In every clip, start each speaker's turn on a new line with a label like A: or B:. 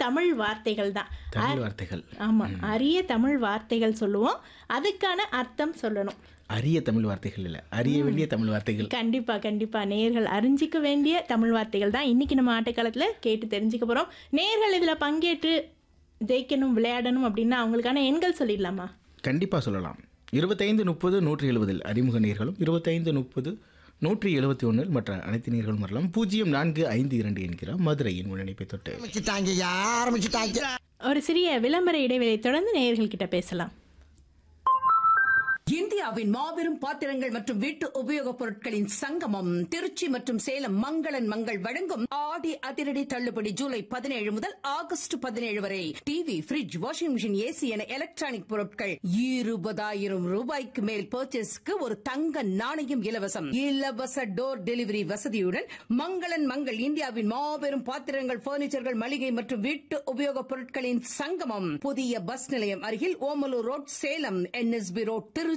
A: தமிழ் வார்த்தைகள் தான்
B: தமிழ் வார்த்தைகள்
A: ஆமா அரிய தமிழ் வார்த்தைகள் சொல்லுவோம் அதுக்கான அர்த்தம் சொல்லணும்
B: அரிய தமிழ் வார்த்தைகள் இல்லை அறிய வேண்டிய தமிழ் வார்த்தைகள்
A: கண்டிப்பா கண்டிப்பா நேர்கள் அறிஞ்சிக்க வேண்டிய தமிழ் வார்த்தைகள் தான் இன்னைக்கு நம்ம ஆட்டக்காலத்துல கேட்டு தெரிஞ்சுக்க போறோம் நேர்கள் இதுல பங்கேற்று ஜெயிக்கணும் விளையாடணும் அப்படின்னா அவங்களுக்கான எண்கள் சொல்லிடலாமா
B: கண்டிப்பாக சொல்லலாம் இருபத்தைந்து முப்பது நூற்றி எழுபதில் அறிமுக நேர்களும் இருபத்தைந்து முப்பது நூற்றி எழுபத்தி ஒன்றில் மற்ற அனைத்து நேர்களும் வரலாம் பூஜ்ஜியம் நான்கு ஐந்து இரண்டு என்கிற மதுரையின் முன்னணிப்பை தொட்டு
C: ஆரம்பிச்சுட்டாங்க ஆரம்பிச்சுட்டாங்க
A: ஒரு சிறிய விளம்பர இடைவெளி தொடர்ந்து நேயர்கள் கிட்ட பேசலாம்
D: இந்தியாவின் மாபெரும் பாத்திரங்கள் மற்றும் வீட்டு உபயோகப் பொருட்களின் சங்கமம் திருச்சி மற்றும் சேலம் மங்களன் மங்கள் வழங்கும் ஆடி அதிரடி தள்ளுபடி ஜூலை பதினேழு முதல் ஆகஸ்ட் பதினேழு வரை TV fridge washing machine AC என எலக்ட்ரானிக் பொருட்கள் இருபதாயிரம் ரூபாய்க்கு மேல் பர்ச்சேஸ்க்கு ஒரு தங்க நாணயம் இலவசம் இலவச டோர் டெலிவரி வசதியுடன் மங்களன் மங்கள் இந்தியாவின் மாபெரும் பாத்திரங்கள் பர்னிச்சர்கள் மளிகை மற்றும் வீட்டு உபயோகப் பொருட்களின் சங்கமம் புதிய பஸ் நிலையம் அருகில் Omalur road Salem NSB road Trichy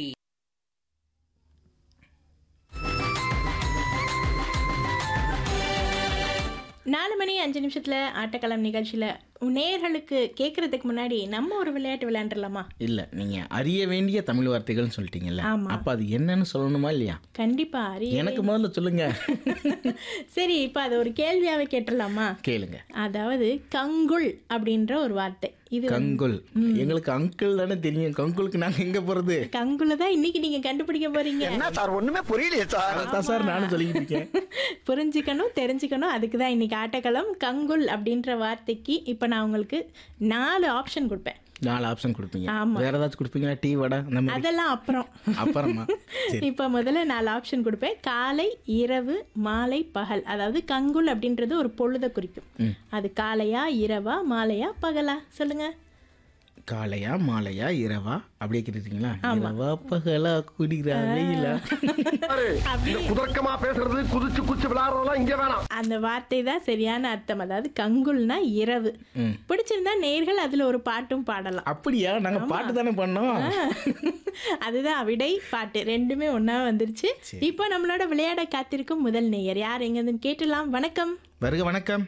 A: நாலு மணி அஞ்சு நிமிஷத்துல ஆட்டக்களம் நிகழ்ச்சியில நேயர்களுக்கு கேட்கறதுக்கு முன்னாடி நம்ம ஒரு விளையாட்டு விளையாண்டுலாமா
B: இல்லை நீங்கள் அறிய வேண்டிய தமிழ் வார்த்தைகள்னு சொல்லிட்டீங்கல்ல
A: ஆமா.
B: அப்போ அது என்னன்னு சொல்லணுமா இல்லையா
A: கண்டிப்பா அரிய
B: எனக்கு முதல்ல சொல்லுங்க
A: சரி இப்ப அது ஒரு கேள்வியாவே கேட்டுடலாமா
B: கேளுங்க
A: அதாவது கங்குல் அப்படின்ற ஒரு வார்த்தை இது
B: கங்குல் எங்களுக்கு அங்கிள் தானே தெரியும் கங்குலுக்கு நாங்கள் எங்கே போகிறது
A: கங்குல தான் இன்னைக்கு நீங்க கண்டுபிடிக்க போறீங்க
C: என்ன சார் ஒண்ணுமே புரியலையே சார்
B: அதான் சார் நானும் சொல்லிக்கிட்டு இருக்கேன்
A: புரிஞ்சுக்கணும் தெரிஞ்சுக்கணும் அதுக்கு தான் இன்னைக்கு ஆட்டக்களம் கங்குல் அப்படின்ற வார்த்தைக்கு இப்போ நான் உங்களுக்கு நாலு ஆப்ஷன் கொடுப்பேன்
B: நாலு ஆப்ஷன் கொடுப்பீங்க
A: ஆமா.
B: வேற ஏதாச்சும் கொடுப்பீங்களா டீ வடை அந்த மாதிரி
A: அதெல்லாம் அப்புறம்
B: அப்புறமா சரி
A: இப்போ முதல்ல நாலு ஆப்ஷன் கொடுப்பேன் காலை இரவு மாலை பகல் அதாவது கங்குல் அப்படின்றது ஒரு பொழுதை குறிக்கும் அது காலையா இரவா மாலையா பகலா சொல்லுங்க
B: காலையா மாலையா இரவா அப்படியே கேட்டுட்டீங்களா இரவா பகலா குடிக்கிறா வெயிலா
A: அப்படி
E: குதர்க்கமா பேசுறது குதிச்சு குதிச்சு விளையாடுறதெல்லாம் இங்க வேணாம்
A: அந்த வார்த்தை தான் சரியான அர்த்தம் அதாவது கங்குல்னா இரவு
B: ம்.
A: பிடிச்சிருந்தா நேர்கள் அதுல ஒரு பாட்டும் பாடலாம்
B: அப்படியா நாங்க பாட்டு தானே பண்ணோம்
A: அதுதான் விடை பாட்டு ரெண்டுமே ஒண்ணா வந்துருச்சு இப்போ நம்மளோட விளையாட காத்திருக்கும் முதல் நேயர் யார் எங்கன்னு கேட்டலாம் வணக்கம்
B: வருக வணக்கம்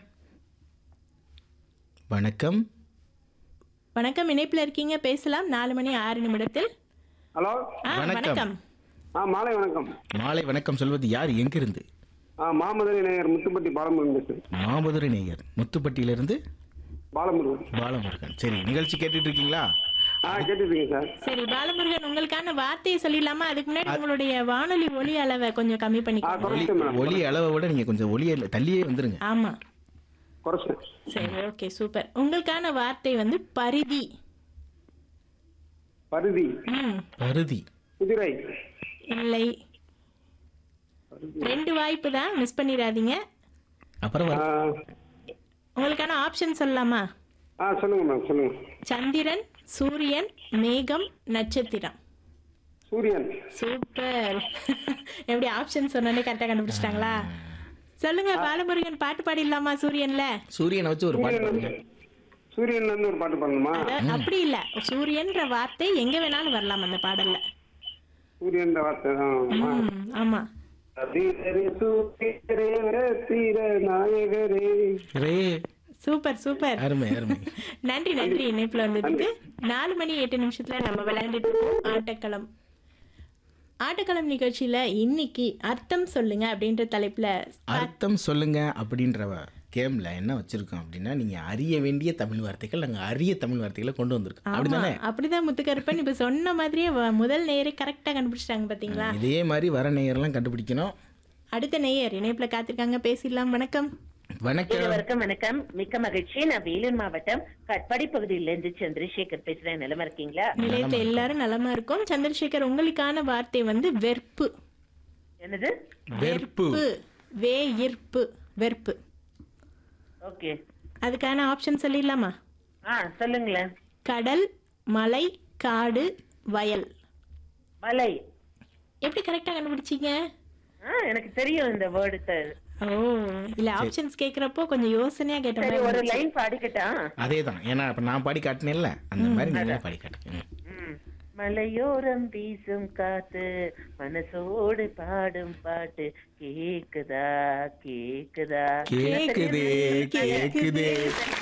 B: வணக்கம்
A: வணக்கம் இணைப்புல இருக்கீங்க பேசலாம் நாலு மணி ஆறு நிமிடத்தில்
E: ஹலோ
A: ஆ,
B: வணக்கம்.
A: வணக்கம்
E: ஆ மாலை வணக்கம்
B: மாலை வணக்கம் சொல்வது யார் எங்கிருந்து
E: ஆ மாமதுரை நேயர் முத்துப்பட்டி பாலமுருகன் பேசுறேன்
B: மாமதுரை நேயர் முத்துப்பட்டியிலிருந்து
E: பாலமுருகன்
B: பாலமுருகன் சரி நிகழ்ச்சி கேட்டுட்டு இருக்கீங்களா
E: ஆ கேட்டுருக்கீங்க சார்
A: சரி பாலமுருகன் உங்களுக்கான வார்த்தையை சொல்லிடலாமா அதுக்கு முன்னாடி உங்களுடைய வானொலி ஒலி அளவை கொஞ்சம் கம்மி
E: ஆ
A: பண்ணிக்கோங்க
B: ஒலி
E: குறைச்சேன் மேடம்
B: ஒலி அளவை விட நீங்க கொஞ்சம் ஒலிய தள்ளியே வந்துருங்க
A: ஆமா
E: குறைச்சேன்
A: சரி ஓகே சூப்பர் உங்களுக்கான வார்த்தை வந்து பரிதி
E: பருதி
A: ம்
B: பருதி
E: குதிரை
A: இல்லை ரெண்டு வாய்ப்பு தான் மிஸ் பண்ணிடாதீங்க
B: அப்புறம்
E: ஆ
B: வரு-
A: உங்களுக்கான ஆப்ஷன் சொல்லலாமா
E: ஆ சொல்லுங்க மேம் சொல்லுங்க
A: சந்திரன் சூரியன் மேகம் நட்சத்திரம்
E: சூரியன்
A: சூப்பர் எப்படி ஆப்ஷன் சொன்னோன்னே கரெக்டாக கண்டுபிடிச்சிட்டாங்களா சொல்லுங்க பாலமுருகன் பாட்டு பாடிடலாமா சூரியன்ல
B: சூரியனை வச்சு ஒரு பாட்டு பாடுங்க
E: சூரியன்ல இருந்து ஒரு பாட்டு பாடணுமா
A: அத- அப்படி இல்ல சூரியன்ற வார்த்தை எங்க வேணாலும் வரலாம் அந்த பாடல்ல
E: சூரியன் வார்த்தை தான்
A: ம், ஆமா
E: தீரரே சூரியரே தீர நாயகரே
B: ரே
A: சூப்பர் சூப்பர்
B: அருமை அருமை
A: நன்றி நன்றி இணைப்புல வந்ததுக்கு நாலு மணி எட்டு நிமிஷத்துல நம்ம விளையாண்டுட்டு இருக்கோம் ஆட்டக்களம் ஆட்டக்களம் நிகழ்ச்சியில இன்னைக்கு அர்த்தம் சொல்லுங்க அப்படின்ற தலைப்புல
B: அர்த்தம் சொல்லுங்க அப்படின்ற கேம்ல என்ன வச்சிருக்கோம் அப்படின்னா நீங்க அறிய வேண்டிய தமிழ் வார்த்தைகள் நாங்க அரிய தமிழ் வார்த்தைகளை கொண்டு வந்திருக்கோம்
A: ஆமா
B: அப்படிதானே
A: அப்படிதான் முத்துக்கருப்பன் இப்ப சொன்ன மாதிரியே வ- முதல் நேரே கரெக்டா கண்டுபிடிச்சிட்டாங்க பாத்தீங்களா
B: இதே மாதிரி வர நேயர்லாம் கண்டுபிடிக்கணும்
A: அடுத்த நேயர் இணைப்புல காத்திருக்காங்க பேசிடலாம் வணக்கம்
B: வணக்கம்
F: இருவருக்கும் வணக்கம் மிக்க மகிழ்ச்சி நான் வேலூர் மாவட்டம் கட்பாடி பகுதியிலிருந்து சந்திரசேகர் பேசுறேன் நிலமா இருக்கீங்களா
A: நிலையத்துல எல்லாரும் நலமா இருக்கும் சந்திரசேகர் உங்களுக்கான வார்த்தை வந்து வெறுப்பு
F: என்னது
B: வெறுப்பு
A: வே ஈர்ப்பு வெறுப்பு
F: ஓகே
A: அதுக்கான ஆப்ஷன் சொல்லிடலாமா
F: ஆ சொல்லுங்களேன்
A: கடல் மலை காடு வயல்
F: மலை
A: எப்படி கரெக்டா கண்டுபிடிச்சீங்க
F: ஆ எனக்கு தெரியும் இந்த வேர்டு
A: ஓ இல்ல ஆப்ஷன்ஸ் கேக்குறப்போ கொஞ்சம் யோசனையா கேட்ட
F: சரி
A: மாதிரி
F: ஒரு
A: இருந்துச்சு.
F: லைன் பாடிக்கட்டா
B: அதே தான் ஏன்னா இப்ப நான் பாடி காட்டினேன்ல அந்த மாதிரி நீங்களும் பாடி காட்டுங்க ம்.
F: ம். மலையோரம் வீசும் காத்து மனசோடு பாடும் பாட்டு கேக்குதா கேக்குதா
B: கேக்குதே கேக்குதே